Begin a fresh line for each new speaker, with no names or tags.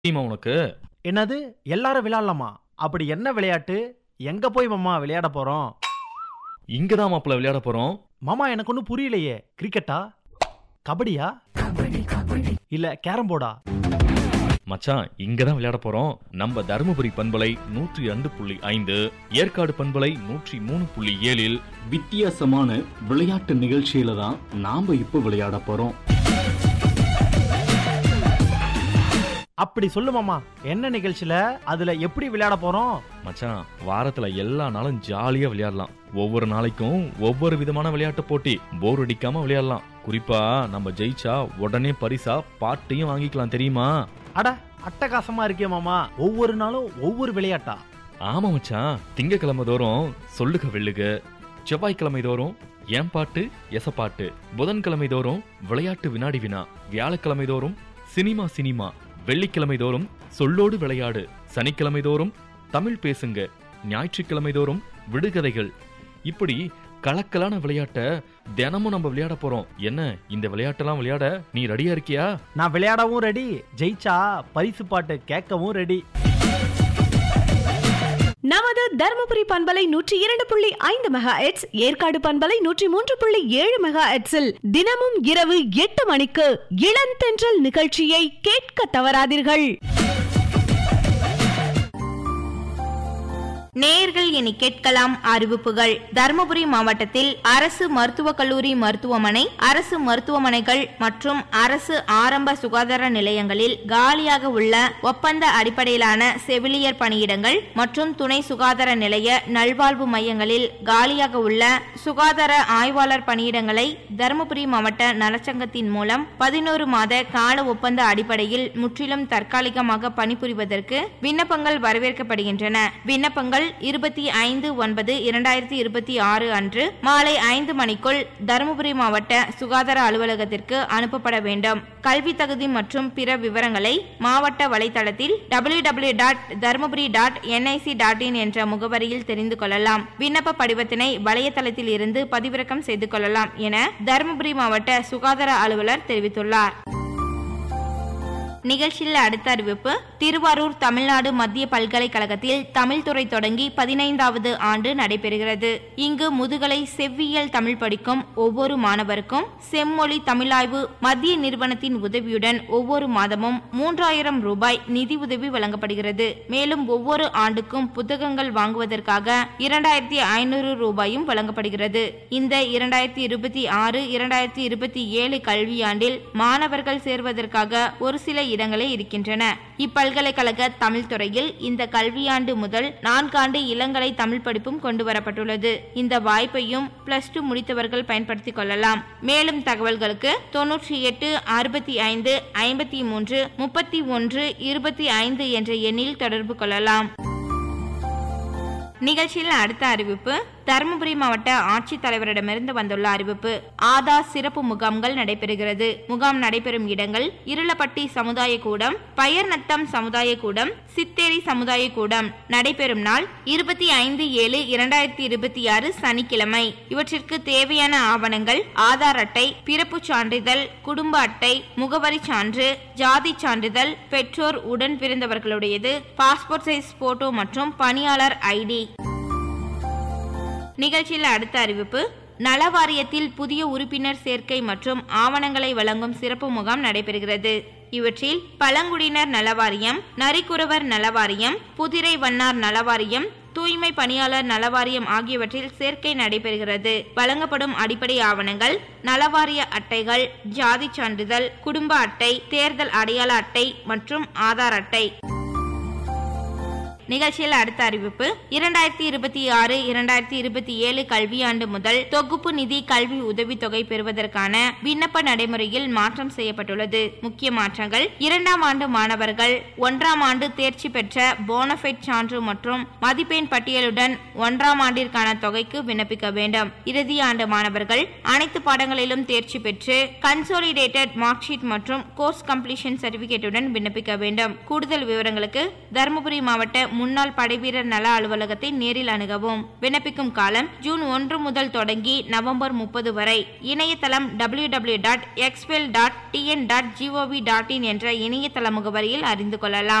தெரியுமா உனக்கு
என்னது எல்லாரும் விளையாடலாமா அப்படி என்ன விளையாட்டு எங்க போய் மாமா விளையாட போறோம்
இங்கதான் மாப்பிள்ள விளையாட போறோம்
மாமா எனக்கு ஒன்றும் புரியலையே கிரிக்கெட்டா கபடியா இல்ல கேரம் போர்டா
மச்சான் இங்கதான் விளையாட போறோம் நம்ம தருமபுரி பண்பலை நூற்றி ரெண்டு புள்ளி ஐந்து ஏற்காடு பண்பலை நூற்றி மூணு புள்ளி ஏழில்
வித்தியாசமான விளையாட்டு நிகழ்ச்சியில தான் நாம இப்போ விளையாட போறோம்
அப்படி சொல்லு மாமா என்ன நிகழ்ச்சியில அதுல எப்படி விளையாட போறோம்
மச்சான் வாரத்துல எல்லா நாளும் ஜாலியா விளையாடலாம் ஒவ்வொரு நாளைக்கும் ஒவ்வொரு விதமான விளையாட்டு போட்டி போர் அடிக்காம விளையாடலாம் குறிப்பா நம்ம ஜெயிச்சா உடனே பரிசா பாட்டையும் வாங்கிக்கலாம் தெரியுமா
அட அட்டகாசமா இருக்கே மாமா ஒவ்வொரு நாளும் ஒவ்வொரு விளையாட்டா
ஆமா மச்சான் திங்கக்கிழமை தோறும் சொல்லுக வெள்ளுக செவ்வாய்க்கிழமை தோறும் ஏன் பாட்டு எசப்பாட்டு புதன்கிழமை தோறும் விளையாட்டு வினாடி வினா வியாழக்கிழமை தோறும் சினிமா சினிமா வெள்ளிக்கிழமை தோறும் சொல்லோடு விளையாடு சனிக்கிழமை தோறும் தமிழ் பேசுங்க ஞாயிற்றுக்கிழமை தோறும் விடுகதைகள் இப்படி கலக்கலான விளையாட்டை தினமும் நம்ம விளையாட போறோம் என்ன இந்த விளையாட்டெல்லாம் விளையாட நீ ரெடியா இருக்கியா
நான் விளையாடவும் ரெடி ஜெயிச்சா பரிசு பாட்டு கேட்கவும் ரெடி
நமது தருமபுரி பண்பலை நூற்றி இரண்டு புள்ளி ஐந்து மெகா எட்ஸ் ஏற்காடு பண்பலை நூற்றி மூன்று புள்ளி ஏழு மெகா எட்ஸில் தினமும் இரவு எட்டு மணிக்கு இளந்தென்றல் நிகழ்ச்சியை கேட்க தவறாதீர்கள்
நேயர்கள் இனி கேட்கலாம் அறிவிப்புகள் தருமபுரி மாவட்டத்தில் அரசு மருத்துவக் கல்லூரி மருத்துவமனை அரசு மருத்துவமனைகள் மற்றும் அரசு ஆரம்ப சுகாதார நிலையங்களில் காலியாக உள்ள ஒப்பந்த அடிப்படையிலான செவிலியர் பணியிடங்கள் மற்றும் துணை சுகாதார நிலைய நல்வாழ்வு மையங்களில் காலியாக உள்ள சுகாதார ஆய்வாளர் பணியிடங்களை தருமபுரி மாவட்ட நலச்சங்கத்தின் மூலம் பதினோரு மாத கால ஒப்பந்த அடிப்படையில் முற்றிலும் தற்காலிகமாக பணிபுரிவதற்கு விண்ணப்பங்கள் வரவேற்கப்படுகின்றன விண்ணப்பங்கள் இருபத்தி ஐந்து ஒன்பது இரண்டாயிரத்தி இருபத்தி ஆறு அன்று மாலை ஐந்து மணிக்குள் தருமபுரி மாவட்ட சுகாதார அலுவலகத்திற்கு அனுப்பப்பட வேண்டும் கல்வி தகுதி மற்றும் பிற விவரங்களை மாவட்ட வலைதளத்தில் W W dot Dharmapuri dot N I C dot in என்ற முகவரியில் தெரிந்து கொள்ளலாம் விண்ணப்ப படிவத்தினை வலைத்தளத்தில் இருந்து பதிவிறக்கம் செய்து கொள்ளலாம் என தருமபுரி மாவட்ட சுகாதார அலுவலர் தெரிவித்துள்ளார் நிகழ்ச்சியில் அடுத்த அறிவிப்பு திருவாரூர் தமிழ்நாடு மத்திய பல்கலைக்கழகத்தில் தமிழ் துறை தொடங்கி பதினைந்தாவது ஆண்டு நடைபெறுகிறது இங்கு முதுகலை செவ்வியல் தமிழ் படிக்கும் ஒவ்வொரு மாணவருக்கும் செம்மொழி தமிழாய்வு மத்திய நிறுவனத்தின் உதவியுடன் ஒவ்வொரு மாதமும் மூன்றாயிரம் ரூபாய் நிதி உதவி வழங்கப்படுகிறது மேலும் ஒவ்வொரு ஆண்டுக்கும் புத்தகங்கள் வாங்குவதற்காக இரண்டாயிரத்தி ஐநூறு ரூபாயும் வழங்கப்படுகிறது இந்த இரண்டாயிரத்தி இருபத்தி ஆறு இரண்டாயிரத்தி இருபத்தி ஏழு கல்வியாண்டில் மாணவர்கள் சேர்வதற்காக ஒரு சில இடங்களே இருக்கின்றன இப்பல்கலைக்கழக தமிழ் துறையில் இந்த கல்வியாண்டு முதல் நான்காண்டு இளங்கலை தமிழ் படிப்பும் கொண்டு வரப்பட்டுள்ளது இந்த வாய்ப்பையும் பிளஸ் டூ முடித்தவர்கள் பயன்படுத்திக் கொள்ளலாம் மேலும் தகவல்களுக்கு தொன்னூற்றி எட்டு அறுபத்தி ஐந்து ஐம்பத்தி மூன்று முப்பத்தி ஒன்று இருபத்தி ஐந்து என்ற எண்ணில் தொடர்பு கொள்ளலாம் நிகழ்ச்சியில் அடுத்த அறிவிப்பு தருமபுரி மாவட்ட ஆட்சித்தலைவரிடமிருந்து வந்துள்ள அறிவிப்பு ஆதார் சிறப்பு முகாம்கள் நடைபெறுகிறது முகாம் நடைபெறும் இடங்கள் இருளப்பட்டி சமுதாய கூடம் பயர்நத்தம் சமுதாய கூடம் சித்தேரி சமுதாய கூடம் நடைபெறும் நாள் இருபத்தி ஐந்து ஏழு இரண்டாயிரத்தி இருபத்தி ஆறு சனிக்கிழமை இவற்றிற்கு தேவையான ஆவணங்கள் ஆதார் அட்டை பிறப்புச் சான்றிதழ் குடும்ப அட்டை முகவரி சான்று ஜாதி சான்றிதழ் பெற்றோர் உடன் பிறந்தவர்களுடையது பாஸ்போர்ட் சைஸ் போட்டோ மற்றும் பணியாளர் ஐடி நிகழ்ச்சியில் அடுத்த அறிவிப்பு நலவாரியத்தில் புதிய உறுப்பினர் சேர்க்கை மற்றும் ஆவணங்களை வழங்கும் சிறப்பு முகாம் நடைபெறுகிறது இவற்றில் பழங்குடியினர் நலவாரியம் நரிக்குறவர் நலவாரியம் புதிரை வண்ணார் நலவாரியம் தூய்மை பணியாளர் நலவாரியம் ஆகியவற்றில் சேர்க்கை நடைபெறுகிறது வழங்கப்படும் அடிப்படை ஆவணங்கள் நலவாரிய அட்டைகள் ஜாதி சான்றிதழ் குடும்ப அட்டை தேர்தல் அடையாள அட்டை மற்றும் ஆதார் அட்டை நிகழ்ச்சியில் அடுத்த அறிவிப்பு இரண்டாயிரத்தி இருபத்தி ஆறு இரண்டாயிரத்தி இருபத்தி ஏழு கல்வியாண்டு முதல் தொகுப்பு நிதி கல்வி உதவித்தொகை பெறுவதற்கான விண்ணப்ப நடைமுறையில் மாற்றம் செய்யப்பட்டுள்ளது முக்கிய மாற்றங்கள் இரண்டாம் ஆண்டு மாணவர்கள் ஒன்றாம் ஆண்டு தேர்ச்சி பெற்ற போனஃபைட் சான்று மற்றும் மதிப்பெண் பட்டியலுடன் ஒன்றாம் ஆண்டிற்கான தொகைக்கு விண்ணப்பிக்க வேண்டும் இறுதி ஆண்டு மாணவர்கள் அனைத்து பாடங்களிலும் தேர்ச்சி பெற்று கன்சோலிடேட்டட் மார்க் ஷீட் மற்றும் கோர்ஸ் கம்ப்ளீஷன் சர்டிபிகேட்டுடன் விண்ணப்பிக்க வேண்டும் கூடுதல் விவரங்களுக்கு தருமபுரி மாவட்ட முன்னாள் படைவீரர் நல அலுவலகத்தை நேரில் அணுகவும் விண்ணப்பிக்கும் காலம் ஜூன் ஒன்று முதல் தொடங்கி நவம்பர் முப்பது வரை இணையதளம் W W dot expel dot T N dot G O V dot in என்ற இணையதள முகவரியில் அறிந்து கொள்ளலாம்